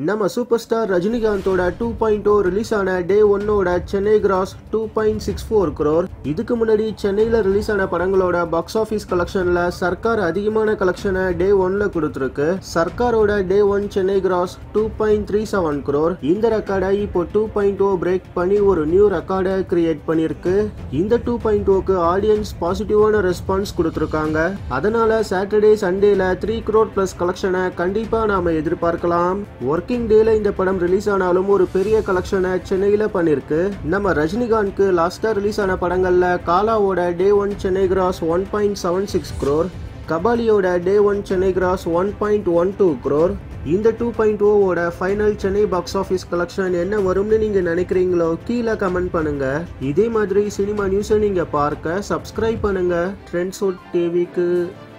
நம்ம super star ரஜினிகாந்தோட two point O release ஆன டே ஒன்னோட Chennai gross two point six four crore இதுக்கு முன்னாடி சென்னையில் ரிலீஸ் ஆன படங்களோட பாக்ஸ் ஆஃபீஸ் கலெக்ஷனில் சர்க்கார் அதிகமான கலெக்ஷனை டே ஒன்ல கொடுத்துருக்கு சர்க்காரோட day one Chennai gross two point three seven crore இந்த ரெக்கார்டை இப்போ டூ பாயிண்ட் ஓ பிரேக் பண்ணி ஒரு நியூ ரெக்கார்டை கிரியேட் பண்ணியிருக்கு இந்த டூ பாயிண்ட் ஓக்கு ஆடியன்ஸ் பாசிட்டிவான ரெஸ்பான்ஸ் கொடுத்துருக்காங்க அதனால சாட்டர்டே சண்டேல த்ரீ crore ப்ளஸ் கலெக்ஷனை கண்டிப்பாக நாம எதிர்பார்க்கலாம் ஒர்க்கிங் டேல இந்த படம் ரிலீஸ் ஆனாலும் ஒரு பெரிய கலெக்ஷனை சென்னையில் பண்ணியிருக்கு நம்ம ரஜினிகாந்த்க்கு லாஸ்ட்டாக ரிலீஸ் ஆன படங்களில் காலாவோட day one Chennai gross one point seven six crore கபாலியோட day one Chennai gross one point one two crore இந்த டூ பாயிண்ட் ஓவோட final Chennai box office collection என்ன வரும்னு நீங்கள் நினைக்கிறீங்களோ கீழே கமெண்ட் பண்ணுங்க இதே மாதிரி சினிமா நியூஸை நீங்கள் பார்க்க சப்ஸ்கிரைப் பண்ணுங்க ட்ரெண்ட்ஸ் டிவிக்கு